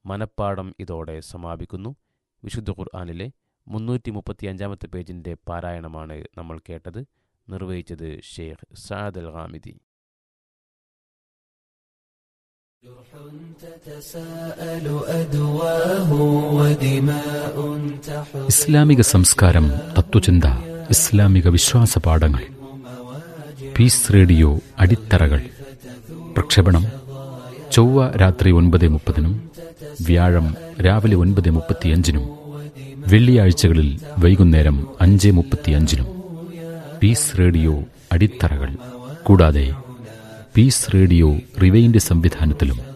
മനപ്പാടം ഇതോടെ സമാപിക്കുന്നു വിശുദ്ധ ഖുർആാനിലെ മുന്നൂറ്റി മുപ്പത്തി അഞ്ചാമത്തെ പേജിൻ്റെ പാരായണമാണ് നമ്മൾ കേട്ടത് നിർവഹിച്ചത് ഷെയ്ഖ് സാദ് അൽ ഹാമിദി تتساءل أدواه ودماء تحر ഇസ്ലാമിക സംസ്കാരം തത്വചിന്ത ഇസ്ലാമിക വിശ്വാസ പാഠങ്ങൾ പീസ് റേഡിയോ അടിത്തറകൾ പ്രക്ഷേപണം ചൊവ്വ രാത്രി ഒൻപത് മുപ്പതിനും വ്യാഴം രാവിലെ ഒൻപത് മുപ്പത്തിയഞ്ചിനും വെള്ളിയാഴ്ചകളിൽ വൈകുന്നേരം അഞ്ച് മുപ്പത്തിയഞ്ചിനും പീസ് റേഡിയോ അടിത്തറകൾ കൂടാതെ പീസ് റേഡിയോ റിവൈൻഡ് സംവിധാനത്തിലും